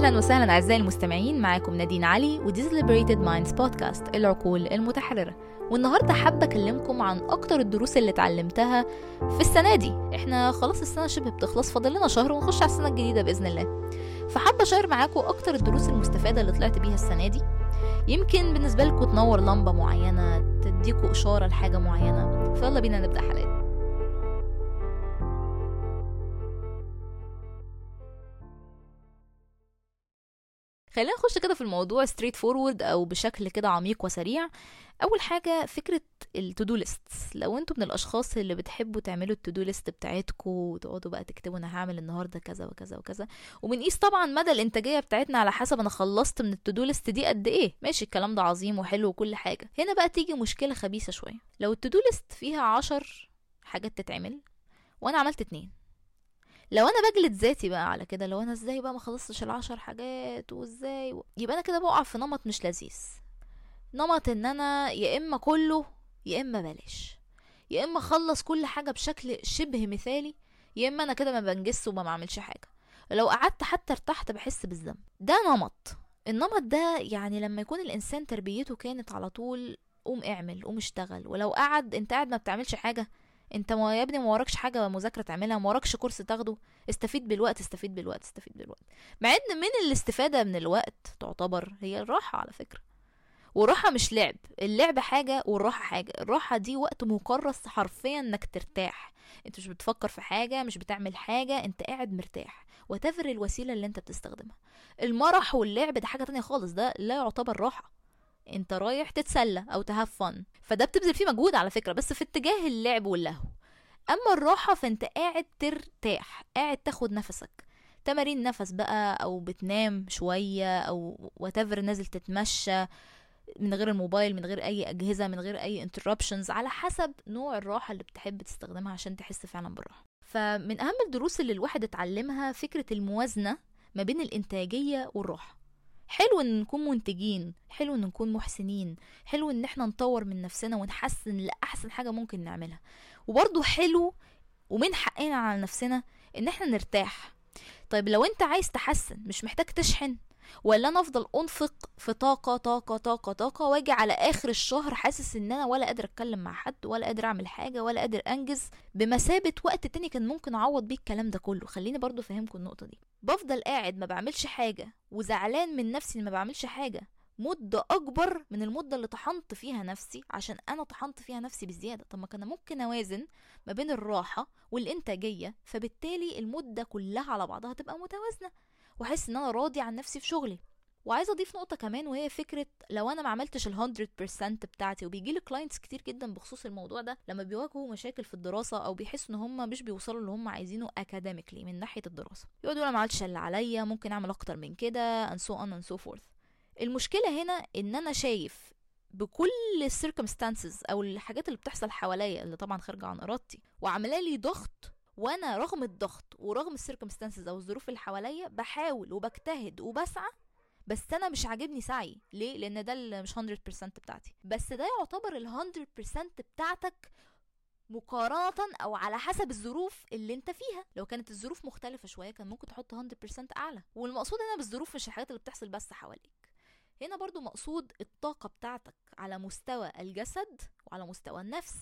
اهلا وسهلا اعزائي المستمعين معاكم نادين علي ودي Liberated Minds بودكاست العقول المتحرره والنهارده حابه اكلمكم عن اكتر الدروس اللي اتعلمتها في السنه دي احنا خلاص السنه شبه بتخلص فاضل لنا شهر ونخش على السنه الجديده باذن الله فحابه اشير معاكم اكتر الدروس المستفاده اللي طلعت بيها السنه دي يمكن بالنسبه لكم تنور لمبه معينه تديكوا اشاره لحاجه معينه فيلا بينا نبدا حلقتنا خلينا نخش كده في الموضوع ستريت فورورد او بشكل كده عميق وسريع اول حاجه فكره التودو ليست لو انتوا من الاشخاص اللي بتحبوا تعملوا التودو ليست بتاعتكم وتقعدوا بقى تكتبوا انا هعمل النهارده كذا وكذا وكذا وبنقيس طبعا مدى الانتاجيه بتاعتنا على حسب انا خلصت من التودو ليست دي قد ايه ماشي الكلام ده عظيم وحلو وكل حاجه هنا بقى تيجي مشكله خبيثه شويه لو التودو ليست فيها عشر حاجات تتعمل وانا عملت اتنين لو انا بجلد ذاتي بقى على كده لو انا ازاي بقى ما خلصتش العشر حاجات وازاي و... يبقى انا كده بقع في نمط مش لذيذ نمط ان انا يا اما كله يا اما بلاش يا اما اخلص كل حاجه بشكل شبه مثالي يا اما انا كده ما بنجزش وما بعملش حاجه لو قعدت حتى ارتحت بحس بالذنب ده نمط النمط ده يعني لما يكون الانسان تربيته كانت على طول قوم اعمل قوم اشتغل ولو قعد انت قاعد ما بتعملش حاجه انت ما يا ابني ما وراكش حاجه مذاكره تعملها ما وراكش كورس تاخده استفيد بالوقت استفيد بالوقت استفيد بالوقت مع ان من الاستفاده من الوقت تعتبر هي الراحه على فكره والراحه مش لعب اللعب حاجه والراحه حاجه الراحه دي وقت مكرس حرفيا انك ترتاح انت مش بتفكر في حاجه مش بتعمل حاجه انت قاعد مرتاح وتفر الوسيله اللي انت بتستخدمها المرح واللعب ده حاجه تانية خالص ده لا يعتبر راحه انت رايح تتسلى او تهاف فن فده بتبذل فيه مجهود على فكره بس في اتجاه اللعب واللهو اما الراحه فانت قاعد ترتاح قاعد تاخد نفسك تمارين نفس بقى او بتنام شويه او واتيفر نازل تتمشى من غير الموبايل من غير اي اجهزه من غير اي انتربشنز على حسب نوع الراحه اللي بتحب تستخدمها عشان تحس فعلا بالراحه فمن اهم الدروس اللي الواحد اتعلمها فكره الموازنه ما بين الانتاجيه والراحه حلو ان نكون منتجين حلو ان نكون محسنين حلو ان احنا نطور من نفسنا ونحسن لاحسن حاجه ممكن نعملها وبرضه حلو ومن حقنا على نفسنا ان احنا نرتاح طيب لو انت عايز تحسن مش محتاج تشحن ولا انا افضل انفق في طاقه طاقه طاقه طاقه واجي على اخر الشهر حاسس ان انا ولا قادر اتكلم مع حد ولا قادر اعمل حاجه ولا قادر انجز بمثابه وقت تاني كان ممكن اعوض بيه الكلام ده كله خليني برضو افهمكم النقطه دي بفضل قاعد ما بعملش حاجه وزعلان من نفسي ان ما بعملش حاجه مدة أكبر من المدة اللي طحنت فيها نفسي عشان أنا طحنت فيها نفسي بزيادة طب ما كان ممكن أوازن ما بين الراحة والإنتاجية فبالتالي المدة كلها على بعضها تبقى متوازنة واحس ان انا راضي عن نفسي في شغلي وعايزه اضيف نقطه كمان وهي فكره لو انا ما عملتش ال 100% بتاعتي وبيجي لي كلاينتس كتير جدا بخصوص الموضوع ده لما بيواجهوا مشاكل في الدراسه او بيحسوا ان هم مش بيوصلوا اللي هم عايزينه اكاديميكلي من ناحيه الدراسه يقعدوا انا ما عملتش اللي عليا ممكن اعمل اكتر من كده and so on and so forth المشكله هنا ان انا شايف بكل السيركمستانسز او الحاجات اللي بتحصل حواليا اللي طبعا خارجه عن ارادتي وعامله لي ضغط وانا رغم الضغط ورغم السيركمستانسز او الظروف اللي حواليا بحاول وبجتهد وبسعى بس انا مش عاجبني سعي ليه لان ده اللي مش 100% بتاعتي بس ده يعتبر ال 100% بتاعتك مقارنة او على حسب الظروف اللي انت فيها لو كانت الظروف مختلفة شوية كان ممكن تحط 100% اعلى والمقصود هنا بالظروف مش الحاجات اللي بتحصل بس حواليك هنا برضو مقصود الطاقة بتاعتك على مستوى الجسد وعلى مستوى النفس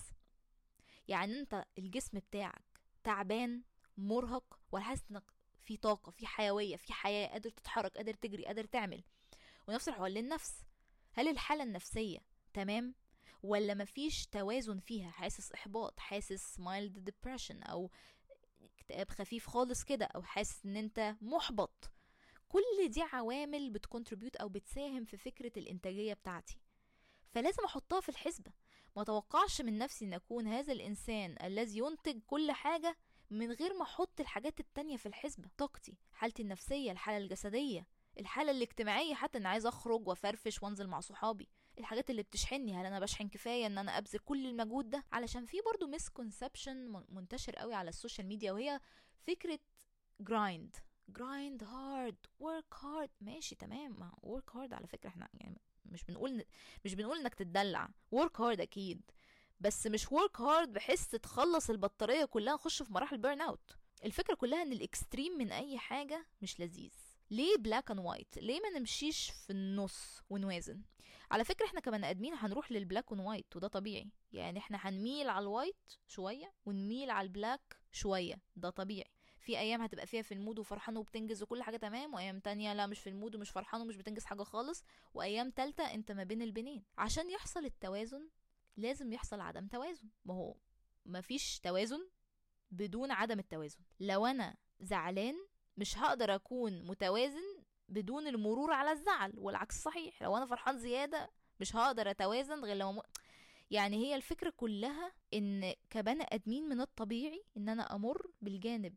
يعني انت الجسم بتاعك تعبان مرهق ولا حاسس انك في طاقه في حيويه في حياه قادر تتحرك قادر تجري قادر تعمل ونفس الحوار للنفس هل الحاله النفسيه تمام ولا مفيش توازن فيها حاسس احباط حاسس mild depression او اكتئاب خفيف خالص كده او حاسس ان انت محبط كل دي عوامل بتكونتريبيوت او بتساهم في فكره الانتاجيه بتاعتي فلازم احطها في الحسبه ما توقعش من نفسي ان اكون هذا الانسان الذي ينتج كل حاجه من غير ما احط الحاجات التانية في الحسبة طاقتي حالتي النفسية الحالة الجسدية الحالة الاجتماعية حتى ان عايز اخرج وافرفش وانزل مع صحابي الحاجات اللي بتشحنني هل انا بشحن كفايه ان انا ابذل كل المجهود ده علشان في برضو مسكونسبشن منتشر قوي على السوشيال ميديا وهي فكره جرايند جرايند هارد ورك هارد ماشي تمام ما ورك هارد على فكره احنا يعني مش بنقول مش بنقول انك تتدلع ورك هارد اكيد بس مش ورك هارد بحيث تخلص البطاريه كلها نخش في مراحل بيرن اوت الفكره كلها ان الاكستريم من اي حاجه مش لذيذ ليه بلاك اند وايت ليه ما نمشيش في النص ونوازن على فكره احنا كبني ادمين هنروح للبلاك اند وايت وده طبيعي يعني احنا هنميل على الوايت شويه ونميل على البلاك شويه ده طبيعي في ايام هتبقى فيها في المود وفرحان وبتنجز وكل حاجه تمام وايام تانية لا مش في المود ومش فرحان ومش بتنجز حاجه خالص وايام تالتة انت ما بين البنين عشان يحصل التوازن لازم يحصل عدم توازن ما هو مفيش توازن بدون عدم التوازن لو انا زعلان مش هقدر اكون متوازن بدون المرور على الزعل والعكس صحيح لو انا فرحان زياده مش هقدر اتوازن غير لما م... يعني هي الفكرة كلها ان كبني ادمين من الطبيعي ان انا امر بالجانب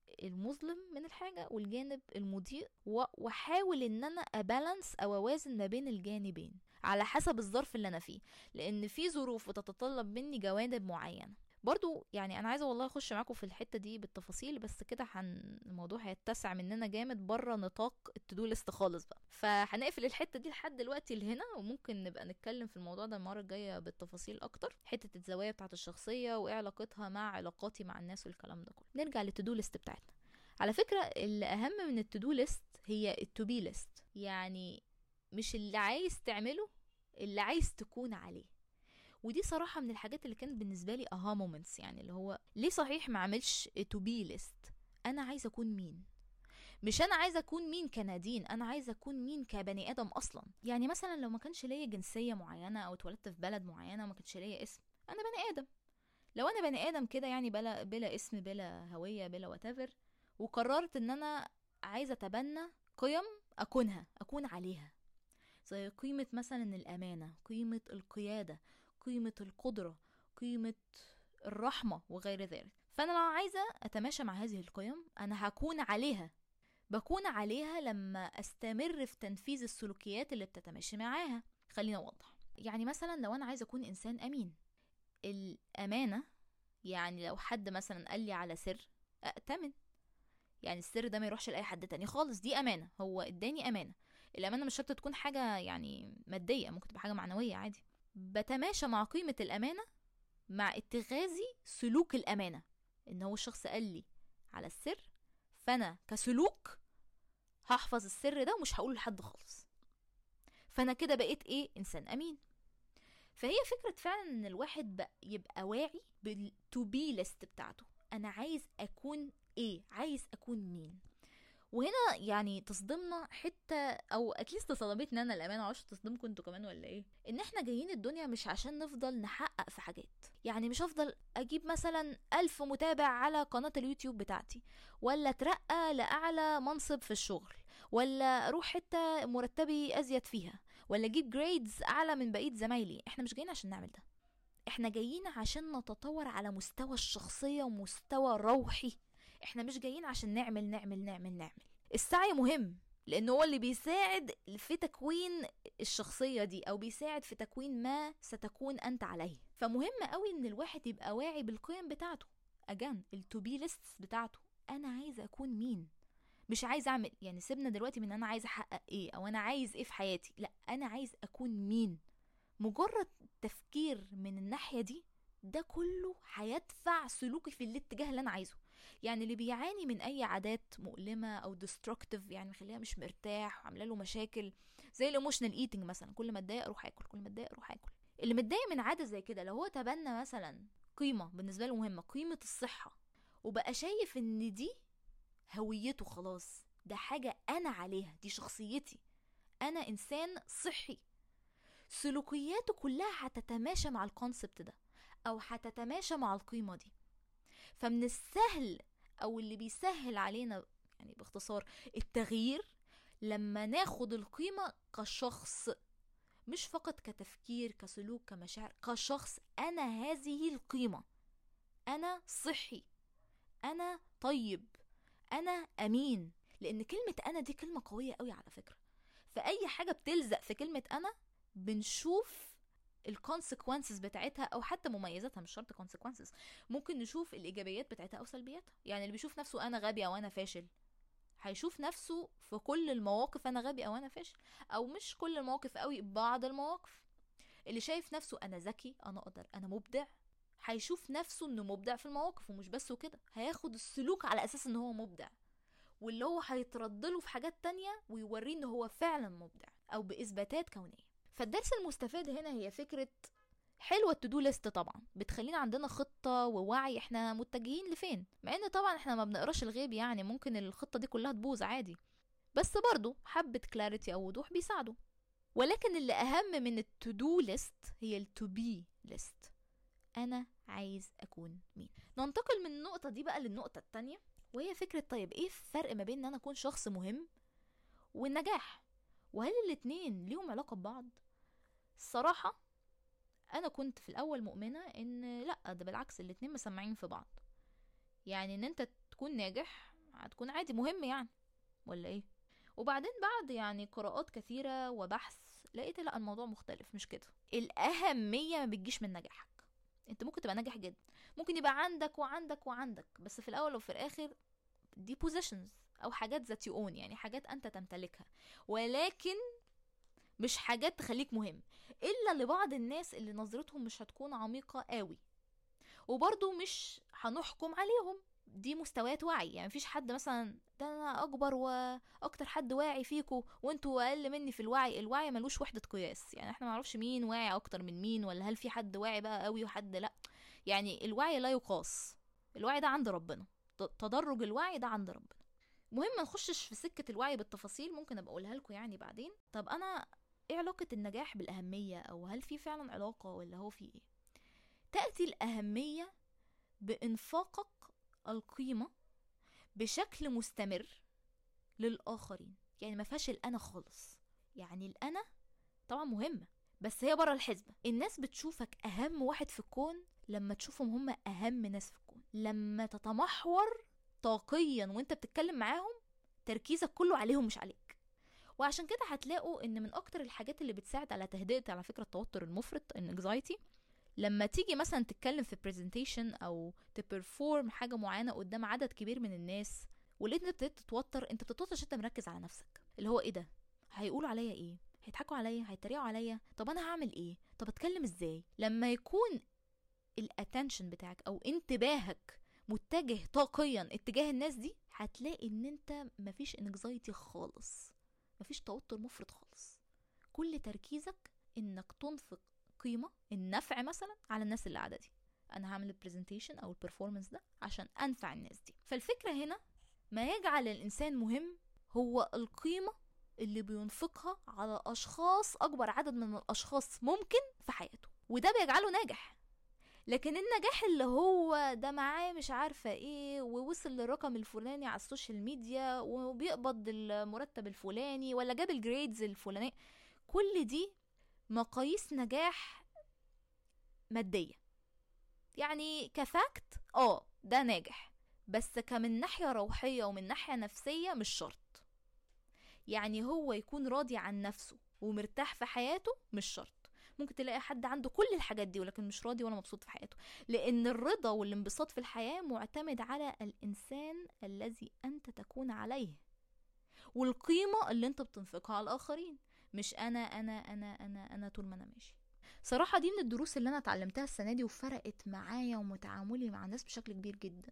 المظلم من الحاجة والجانب المضيء واحاول ان انا ابالانس او اوازن ما بين الجانبين على حسب الظرف اللي انا فيه لان في ظروف بتتطلب مني جوانب معينة برضو يعني انا عايزه والله اخش معاكم في الحته دي بالتفاصيل بس كده حن... الموضوع هيتسع مننا جامد بره نطاق التدو ليست خالص بقى فهنقفل الحته دي لحد دلوقتي لهنا وممكن نبقى نتكلم في الموضوع ده المره الجايه بالتفاصيل اكتر حته الزوايا بتاعه الشخصيه وايه علاقتها مع علاقاتي مع الناس والكلام ده كله نرجع للتدو ليست بتاعتنا على فكره اللي اهم من التدو ليست هي التو بي ليست يعني مش اللي عايز تعمله اللي عايز تكون عليه ودي صراحة من الحاجات اللي كانت بالنسبة لي اها مومنتس يعني اللي هو ليه صحيح ما عملش تو بي ليست انا عايزة اكون مين مش انا عايزه اكون مين كنادين انا عايزه اكون مين كبني ادم اصلا يعني مثلا لو ما كانش ليا جنسيه معينه او اتولدت في بلد معينه وما كانش ليا اسم انا بني ادم لو انا بني ادم كده يعني بلا بلا اسم بلا هويه بلا واتيفر وقررت ان انا عايزه اتبنى قيم اكونها اكون عليها زي قيمه مثلا الامانه قيمه القياده قيمة القدرة قيمة الرحمة وغير ذلك فأنا لو عايزة أتماشى مع هذه القيم أنا هكون عليها بكون عليها لما أستمر في تنفيذ السلوكيات اللي بتتماشى معاها خلينا أوضح يعني مثلا لو أنا عايزة أكون إنسان أمين الأمانة يعني لو حد مثلا قال لي على سر أأتمن يعني السر ده ما يروحش لاي حد تاني خالص دي امانه هو اداني امانه الامانه مش شرط تكون حاجه يعني ماديه ممكن تبقى حاجه معنويه عادي بتماشى مع قيمة الأمانة مع اتخاذي سلوك الأمانة إن هو الشخص قال لي على السر فأنا كسلوك هحفظ السر ده ومش هقوله لحد خالص فأنا كده بقيت إيه إنسان أمين فهي فكرة فعلا إن الواحد بقى يبقى واعي بالتو بي ليست بتاعته أنا عايز أكون إيه عايز أكون مين وهنا يعني تصدمنا حته او اتليست صدمتني انا الامانه معرفش تصدمكم انتوا كمان ولا ايه ان احنا جايين الدنيا مش عشان نفضل نحقق في حاجات يعني مش هفضل اجيب مثلا ألف متابع على قناه اليوتيوب بتاعتي ولا اترقى لاعلى منصب في الشغل ولا اروح حته مرتبي ازيد فيها ولا اجيب جريدز اعلى من بقيه زمايلي احنا مش جايين عشان نعمل ده احنا جايين عشان نتطور على مستوى الشخصيه ومستوى روحي احنا مش جايين عشان نعمل نعمل نعمل نعمل السعي مهم لان هو اللي بيساعد في تكوين الشخصيه دي او بيساعد في تكوين ما ستكون انت عليه فمهم قوي ان الواحد يبقى واعي بالقيم بتاعته اجان التو بي ليستس بتاعته انا عايزه اكون مين مش عايز اعمل يعني سيبنا دلوقتي من انا عايز احقق ايه او انا عايز ايه في حياتي لا انا عايز اكون مين مجرد تفكير من الناحيه دي ده كله هيدفع سلوكي في الاتجاه اللي انا عايزه يعني اللي بيعاني من اي عادات مؤلمه او ديستركتيف يعني مخليها مش مرتاح وعامله له مشاكل زي الايموشنال ايتنج مثلا كل ما اتضايق اروح اكل كل ما اتضايق اروح اكل اللي متضايق من عاده زي كده لو هو تبنى مثلا قيمه بالنسبه له مهمه قيمه الصحه وبقى شايف ان دي هويته خلاص ده حاجه انا عليها دي شخصيتي انا انسان صحي سلوكياته كلها هتتماشى مع الكونسبت ده او هتتماشى مع القيمه دي فمن السهل او اللي بيسهل علينا يعني باختصار التغيير لما ناخد القيمه كشخص مش فقط كتفكير كسلوك كمشاعر كشخص انا هذه القيمه انا صحي انا طيب انا امين لان كلمه انا دي كلمه قويه قوي على فكره فاي حاجه بتلزق في كلمه انا بنشوف الكونسيكونسز بتاعتها او حتى مميزاتها مش شرط كونسيكونسز ممكن نشوف الايجابيات بتاعتها او سلبياتها يعني اللي بيشوف نفسه انا غبي او انا فاشل هيشوف نفسه في كل المواقف انا غبي او انا فاشل او مش كل المواقف قوي بعض المواقف اللي شايف نفسه انا ذكي انا اقدر انا مبدع هيشوف نفسه انه مبدع في المواقف ومش بس وكده هياخد السلوك على اساس ان هو مبدع واللي هو هيترد له في حاجات تانية ويوريه ان هو فعلا مبدع او باثباتات كونيه فالدرس المستفاد هنا هي فكره حلوه التودو ليست طبعا بتخلينا عندنا خطه ووعي احنا متجهين لفين مع ان طبعا احنا ما بنقراش الغيب يعني ممكن الخطه دي كلها تبوظ عادي بس برضو حبه كلاريتي او وضوح بيساعدوا ولكن اللي اهم من التودو ليست هي التو بي ليست انا عايز اكون مين ننتقل من النقطه دي بقى للنقطه التانية وهي فكره طيب ايه الفرق ما بين ان انا اكون شخص مهم والنجاح وهل الاتنين ليهم علاقه ببعض الصراحه انا كنت في الاول مؤمنه ان لا ده بالعكس الاتنين مسمعين في بعض يعني ان انت تكون ناجح هتكون عادي مهم يعني ولا ايه وبعدين بعد يعني قراءات كثيرة وبحث لقيت لا الموضوع مختلف مش كده الأهمية ما بتجيش من نجاحك انت ممكن تبقى ناجح جدا ممكن يبقى عندك وعندك وعندك بس في الأول وفي الآخر دي بوزيشنز أو حاجات ذات يؤون يعني حاجات أنت تمتلكها ولكن مش حاجات تخليك مهم إلا لبعض الناس اللي نظرتهم مش هتكون عميقة قوي وبرضو مش هنحكم عليهم دي مستويات وعي يعني مفيش حد مثلا ده انا اكبر واكتر حد واعي فيكو وانتوا اقل مني في الوعي الوعي ملوش وحده قياس يعني احنا معرفش مين واعي اكتر من مين ولا هل في حد واعي بقى قوي وحد لا يعني الوعي لا يقاس الوعي ده عند ربنا تدرج الوعي ده عند ربنا مهم ما نخشش في سكه الوعي بالتفاصيل ممكن ابقى اقولها لكم يعني بعدين طب انا ايه علاقه النجاح بالاهميه او هل في فعلا علاقه ولا هو في ايه تاتي الاهميه بانفاقك القيمة بشكل مستمر للآخرين يعني ما فيهاش الأنا خالص يعني الأنا طبعا مهمة بس هي بره الحسبة الناس بتشوفك أهم واحد في الكون لما تشوفهم هم أهم ناس في الكون لما تتمحور طاقيا وانت بتتكلم معاهم تركيزك كله عليهم مش عليك وعشان كده هتلاقوا ان من اكتر الحاجات اللي بتساعد على تهدئه على فكره التوتر المفرط الانكزايتي لما تيجي مثلا تتكلم في برزنتيشن او تبرفورم حاجه معينه قدام عدد كبير من الناس ولقيت انت ابتديت تتوتر انت بتتوتر عشان انت مركز على نفسك اللي هو ايه ده هيقولوا عليا ايه هيضحكوا عليا هيتريقوا عليا طب انا هعمل ايه طب اتكلم ازاي لما يكون الاتنشن بتاعك او انتباهك متجه طاقيا اتجاه الناس دي هتلاقي ان انت مفيش انكزايتي خالص مفيش توتر مفرط خالص كل تركيزك انك تنفق قيمة النفع مثلا على الناس اللي قاعدة دي انا هعمل البرزنتيشن او البرفورمانس ده عشان انفع الناس دي فالفكرة هنا ما يجعل الانسان مهم هو القيمة اللي بينفقها على اشخاص اكبر عدد من الاشخاص ممكن في حياته وده بيجعله ناجح لكن النجاح اللي هو ده معاه مش عارفة ايه ووصل للرقم الفلاني على السوشيال ميديا وبيقبض المرتب الفلاني ولا جاب الجريدز الفلانية كل دي مقاييس نجاح مادية يعني كفاكت اه ده ناجح بس كمن ناحية روحية ومن ناحية نفسية مش شرط يعني هو يكون راضي عن نفسه ومرتاح في حياته مش شرط ممكن تلاقي حد عنده كل الحاجات دي ولكن مش راضي ولا مبسوط في حياته لان الرضا والانبساط في الحياة معتمد على الانسان الذي انت تكون عليه والقيمة اللي انت بتنفقها على الاخرين مش انا انا انا انا انا طول ما انا ماشي صراحة دي من الدروس اللي انا اتعلمتها السنة دي وفرقت معايا ومتعاملي مع الناس بشكل كبير جدا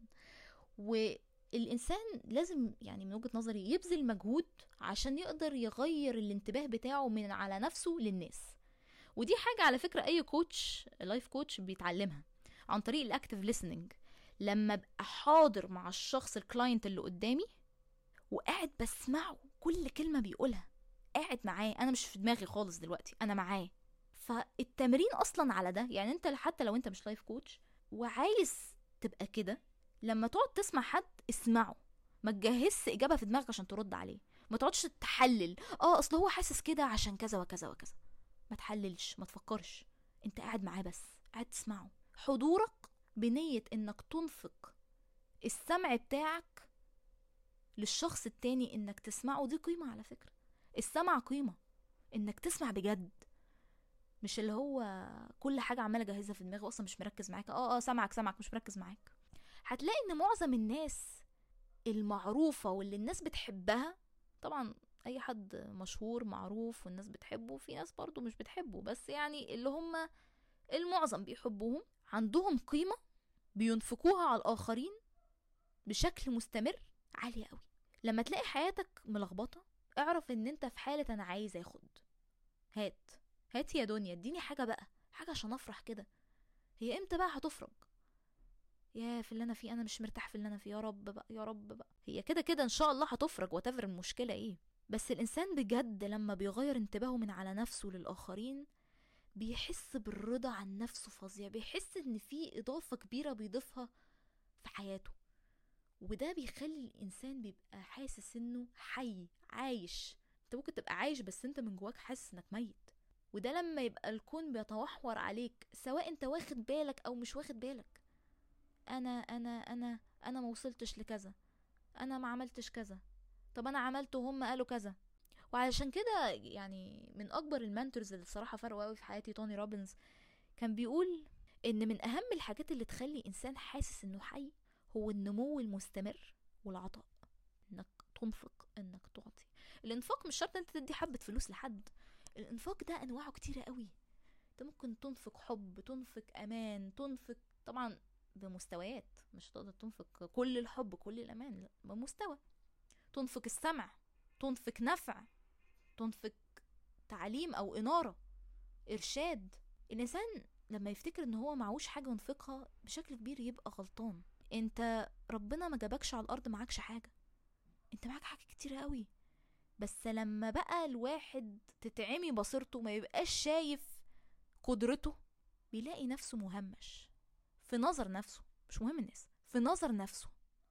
والانسان لازم يعني من وجهة نظري يبذل مجهود عشان يقدر يغير الانتباه بتاعه من على نفسه للناس ودي حاجة على فكرة اي كوتش لايف كوتش بيتعلمها عن طريق الاكتف listening لما ابقى حاضر مع الشخص الكلاينت اللي قدامي وقاعد بسمعه كل كلمة بيقولها قاعد معاه انا مش في دماغي خالص دلوقتي انا معاه فالتمرين اصلا على ده يعني انت حتى لو انت مش لايف كوتش وعايز تبقى كده لما تقعد تسمع حد اسمعه ما تجهزش اجابه في دماغك عشان ترد عليه ما تقعدش تحلل اه اصل هو حاسس كده عشان كذا وكذا وكذا ما تحللش ما تفكرش انت قاعد معاه بس قاعد تسمعه حضورك بنية انك تنفق السمع بتاعك للشخص التاني انك تسمعه دي قيمة على فكرة السمع قيمة انك تسمع بجد مش اللي هو كل حاجة عمالة اجهزها في دماغي اصلا مش مركز معاك اه اه سامعك سامعك مش مركز معاك هتلاقي ان معظم الناس المعروفة واللي الناس بتحبها طبعا اي حد مشهور معروف والناس بتحبه في ناس برضو مش بتحبه بس يعني اللي هم المعظم بيحبوهم عندهم قيمة بينفقوها على الآخرين بشكل مستمر عالية قوي لما تلاقي حياتك ملخبطه اعرف ان انت في حاله انا عايز اخد هات هات يا دنيا اديني حاجه بقى حاجه عشان افرح كده هي امتى بقى هتفرج يا في اللي انا فيه انا مش مرتاح في اللي انا فيه يا رب بقى يا رب بقى هي كده كده ان شاء الله هتفرج وتفر المشكله ايه بس الانسان بجد لما بيغير انتباهه من على نفسه للاخرين بيحس بالرضا عن نفسه فظيع بيحس ان في اضافه كبيره بيضيفها في حياته وده بيخلي الانسان بيبقى حاسس انه حي عايش انت ممكن تبقى عايش بس انت من جواك حاسس انك ميت وده لما يبقى الكون بيتوحور عليك سواء انت واخد بالك او مش واخد بالك انا انا انا انا ما وصلتش لكذا انا ما عملتش كذا طب انا عملت وهم قالوا كذا وعلشان كده يعني من اكبر المنتورز اللي الصراحه فرقوا قوي في حياتي توني روبنز كان بيقول ان من اهم الحاجات اللي تخلي انسان حاسس انه حي هو النمو المستمر والعطاء انك تنفق انك تعطي الانفاق مش شرط انت تدي حبه فلوس لحد الانفاق ده انواعه كتيره قوي انت ممكن تنفق حب تنفق امان تنفق طبعا بمستويات مش هتقدر تنفق كل الحب كل الامان لا بمستوى تنفق السمع تنفق نفع تنفق تعليم او اناره ارشاد الانسان لما يفتكر ان هو معهوش حاجه ينفقها بشكل كبير يبقى غلطان انت ربنا ما جابكش على الارض معكش حاجه انت معاك حاجه كتير قوي بس لما بقى الواحد تتعمي بصيرته ما يبقاش شايف قدرته بيلاقي نفسه مهمش في نظر نفسه مش مهم الناس في نظر نفسه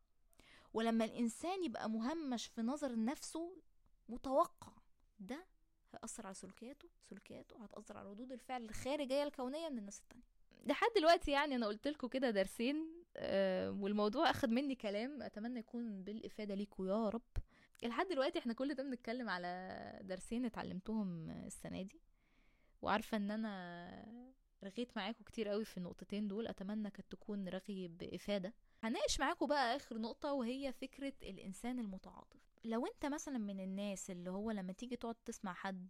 ولما الإنسان يبقى مهمش في نظر نفسه متوقع ده هيأثر على سلوكياته سلوكياته هتأثر على ردود الفعل الخارجية الكونية من الناس التانية لحد دلوقتي يعني أنا قلت لكم كده درسين آه والموضوع أخد مني كلام أتمنى يكون بالإفادة ليكم يا رب لحد دلوقتي احنا كل ده بنتكلم على درسين اتعلمتهم السنة دي وعارفة ان انا رغيت معاكم كتير قوي في النقطتين دول اتمنى كانت تكون رغي بافاده هناقش معاكم بقى اخر نقطة وهي فكرة الانسان المتعاطف لو انت مثلا من الناس اللي هو لما تيجي تقعد تسمع حد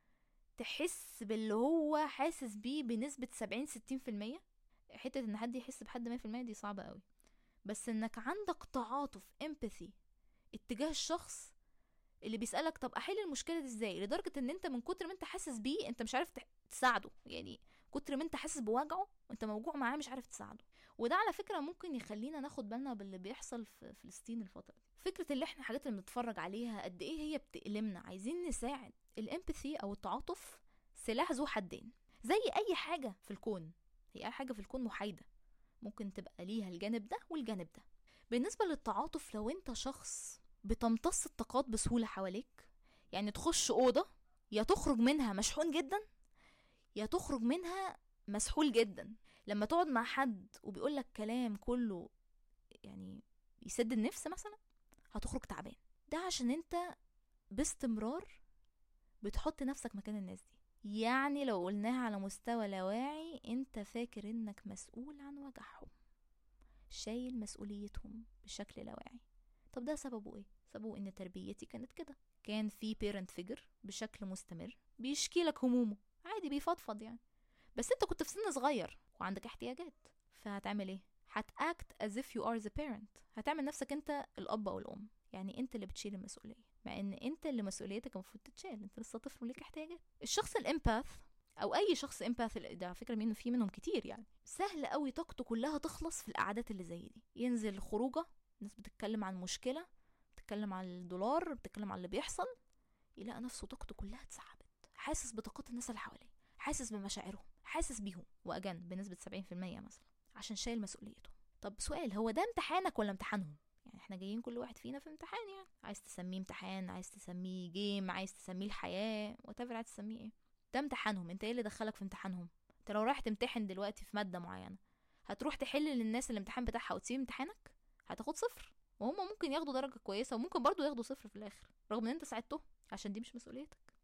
تحس باللي هو حاسس بيه بنسبة سبعين ستين في المية حتة ان حد يحس بحد مية في المية دي صعبة قوي بس انك عندك تعاطف empathy اتجاه الشخص اللي بيسألك طب احل المشكلة دي ازاي لدرجة ان انت من كتر ما انت حاسس بيه انت مش عارف تساعده يعني كتر ما انت حاسس بوجعه وانت موجوع معاه مش عارف تساعده وده على فكره ممكن يخلينا ناخد بالنا باللي بيحصل في فلسطين الفتره دي فكره اللي احنا الحاجات اللي بنتفرج عليها قد ايه هي بتألمنا عايزين نساعد الامباثي او التعاطف سلاح ذو حدين زي اي حاجه في الكون هي اي حاجه في الكون محايده ممكن تبقى ليها الجانب ده والجانب ده بالنسبه للتعاطف لو انت شخص بتمتص الطاقات بسهوله حواليك يعني تخش اوضه يا تخرج منها مشحون جدا يا تخرج منها مسحول جدا لما تقعد مع حد وبيقول لك كلام كله يعني يسد النفس مثلا هتخرج تعبان ده عشان انت باستمرار بتحط نفسك مكان الناس دي يعني لو قلناها على مستوى لاواعي انت فاكر انك مسؤول عن وجعهم شايل مسؤوليتهم بشكل لاواعي طب ده سببه ايه سببه ان تربيتي كانت كده كان في بيرنت فيجر بشكل مستمر بيشكي لك همومه عادي بيفضفض يعني بس انت كنت في سن صغير وعندك احتياجات فهتعمل ايه هتاكت as if you are the parent هتعمل نفسك انت الاب او الام يعني انت اللي بتشيل المسؤوليه مع ان انت اللي مسؤوليتك المفروض تتشال انت لسه طفل وليك احتياجات الشخص الامباث او اي شخص امباث ده على فكره منه في منهم كتير يعني سهل قوي طاقته كلها تخلص في القعدات اللي زي دي ينزل خروجه الناس بتتكلم عن مشكله بتتكلم عن الدولار بتتكلم عن اللي بيحصل يلاقي نفسه طاقته كلها اتسحبت حاسس بطاقات الناس اللي حواليه حاسس بمشاعرهم حاسس بيهم واجان بنسبه 70% مثلا عشان شايل مسؤوليتهم طب سؤال هو ده امتحانك ولا امتحانهم يعني احنا جايين كل واحد فينا في امتحان يعني عايز تسميه امتحان عايز تسميه جيم عايز تسميه الحياه وات عايز تسميه ايه ده امتحانهم انت ايه اللي دخلك في امتحانهم انت لو رايح تمتحن دلوقتي في ماده معينه هتروح تحل للناس الامتحان بتاعها وتسيب امتحانك هتاخد صفر وهم ممكن ياخدوا درجه كويسه وممكن برضو ياخدوا صفر في الاخر رغم ان انت ساعدته عشان دي مش مسؤوليتك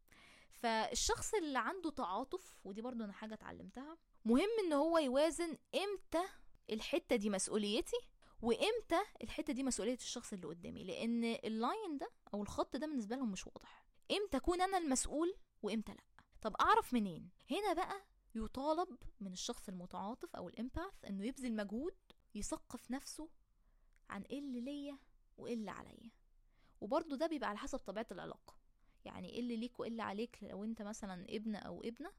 فالشخص اللي عنده تعاطف ودي برضو انا حاجه اتعلمتها مهم ان هو يوازن امتى الحته دي مسؤوليتي وامتى الحته دي مسؤوليه الشخص اللي قدامي لان اللاين ده او الخط ده بالنسبه لهم مش واضح امتى اكون انا المسؤول وامتى لا طب اعرف منين هنا بقى يطالب من الشخص المتعاطف او الامباث انه يبذل مجهود يثقف نفسه عن ايه اللي ليا وايه اللي عليا وبرضه ده بيبقى على حسب طبيعة العلاقة يعني ايه اللي ليك وايه اللي عليك لو انت مثلا ابن او ابنة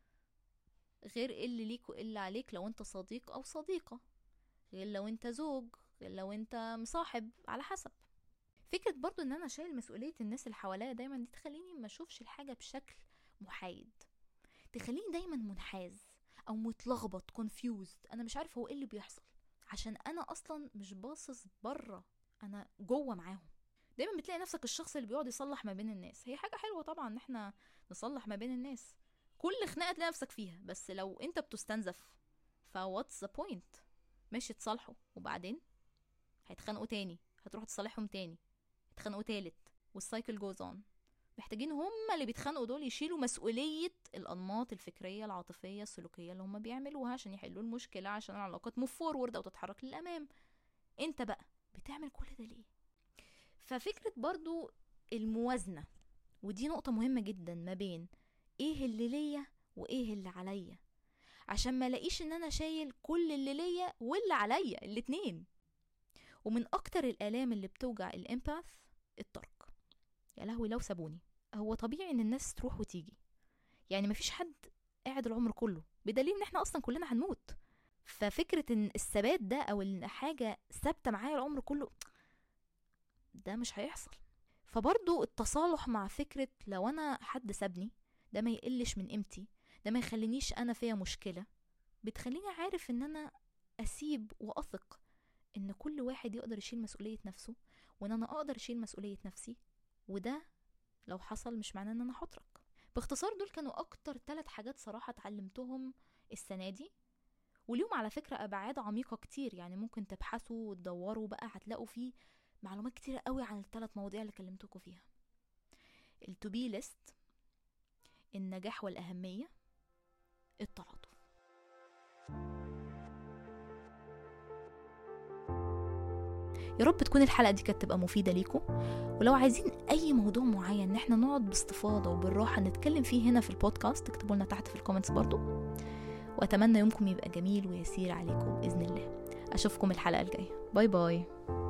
غير ايه اللي ليك وايه اللي عليك لو انت صديق او صديقة غير لو انت زوج غير لو انت مصاحب على حسب فكرة برضو ان انا شايل مسؤولية الناس اللي حواليا دايما دي تخليني ما اشوفش الحاجة بشكل محايد تخليني دايما منحاز او متلخبط confused انا مش عارف هو ايه اللي بيحصل عشان انا اصلا مش باصص بره انا جوه معاهم دايما بتلاقي نفسك الشخص اللي بيقعد يصلح ما بين الناس هي حاجه حلوه طبعا ان احنا نصلح ما بين الناس كل خناقه تلاقي نفسك فيها بس لو انت بتستنزف فواتس ذا بوينت ماشي تصالحوا وبعدين هيتخانقوا تاني هتروحوا تصالحهم تاني يتخانقوا تالت والسايكل جوز اون محتاجين هما اللي بيتخانقوا دول يشيلوا مسؤولية الأنماط الفكرية العاطفية السلوكية اللي هما بيعملوها عشان يحلوا المشكلة عشان العلاقات موف فورورد أو تتحرك للأمام انت بقى بتعمل كل ده ليه ففكرة برضو الموازنة ودي نقطة مهمة جدا ما بين ايه اللي ليا وايه اللي عليا عشان ما لاقيش ان انا شايل كل اللي ليا واللي عليا الاتنين ومن اكتر الالام اللي بتوجع الامباث الترك يا لهوي لو سابوني هو طبيعي ان الناس تروح وتيجي يعني مفيش حد قاعد العمر كله بدليل ان احنا اصلا كلنا هنموت ففكرة ان الثبات ده او ان حاجة ثابتة معايا العمر كله ده مش هيحصل فبرضو التصالح مع فكرة لو انا حد سابني ده ما يقلش من قيمتي ده ما يخلينيش انا فيها مشكلة بتخليني عارف ان انا اسيب واثق ان كل واحد يقدر يشيل مسؤولية نفسه وان انا اقدر اشيل مسؤولية نفسي وده لو حصل مش معناه ان انا هترك باختصار دول كانوا اكتر ثلاث حاجات صراحة اتعلمتهم السنة دي وليهم على فكرة ابعاد عميقة كتير يعني ممكن تبحثوا وتدوروا بقى هتلاقوا فيه معلومات كتيرة قوي عن الثلاث مواضيع اللي كلمتكم فيها التو بي ليست النجاح والأهمية التعاطف يا رب تكون الحلقة دي كانت تبقى مفيدة ليكم ولو عايزين أي موضوع معين إن احنا نقعد باستفاضة وبالراحة نتكلم فيه هنا في البودكاست اكتبوا لنا تحت في الكومنتس برضو وأتمنى يومكم يبقى جميل ويسير عليكم بإذن الله أشوفكم الحلقة الجاية باي باي